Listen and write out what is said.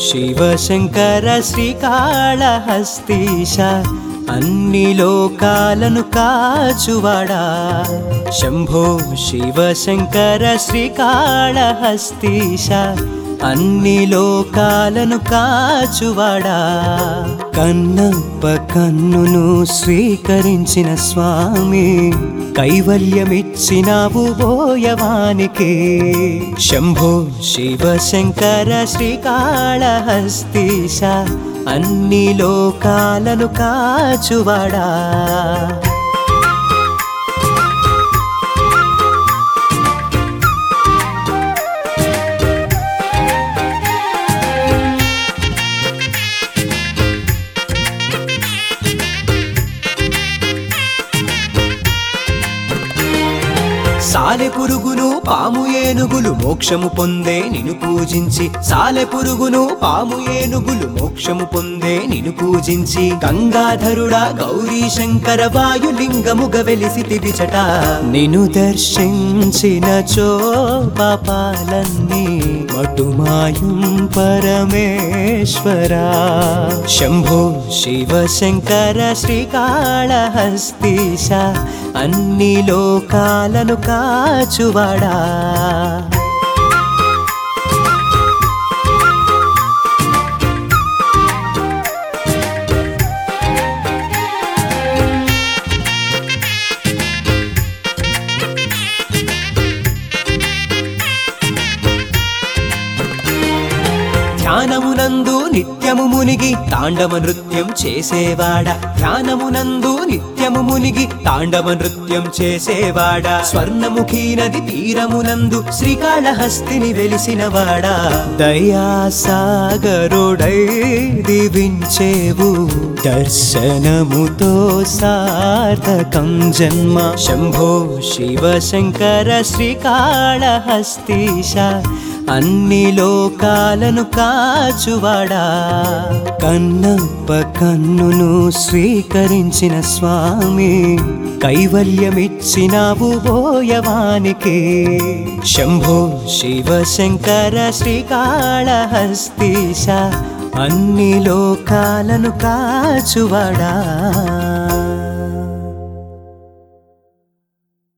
శివశంకర శ్రీకాళహస్తీశ అన్ని లోకాలను కాచువాడా శంభో శివశంకర శ్రీకాళహస్తీశ అన్ని లోకాలను కాచువాడా కన్నప్ప కన్నును స్వీకరించిన స్వామి కైవల్యమిచ్చినావు బోయవానికి శంభో శివశంకర శ్రీకాళహస్తీశ అన్ని లోకాలను కాచువాడా సాలె పురుగును పాము ఏనుగులు మోక్షము పొందే నిన్ను పూజించి సాలె పురుగును పాము ఏనుగులు మోక్షము పొందే నిన్ను పూజించి గంగాధరుడా గౌరీ శంకర వాయులింగముగ వెలిసి తివిచట నిన్ను దర్శించిన చో పాపాలన్నీ మటుమాయం పరమేశ్వరా శంభో శివశంకర శ్రీకాళహస్తీశ అన్ని లోకాలను కాచువాడా ధ్యానమునందు నిత్యము మునిగి తాండవ నృత్యం చేసేవాడా ధ్యానమునందు నిత్యము మునిగి తాండవ నృత్యం చేసేవాడా స్వర్ణముఖి నది తీరమునందు శ్రీకాళహస్తిని వెలిసినవాడా దయాసాగరుడై దివించేవు దర్శనముతో సార్థకం జన్మ శంభో శివశంకర శ్రీకాళహస్తీశ అన్ని లోకాలను కాచువాడా కన్నప్ప కన్నును స్వీకరించిన స్వామి కైవల్యమిచ్చినావు బోయవానికి శంభో శివశంకర శ్రీకాళహస్తీశ అన్ని లోకాలను కాచువాడా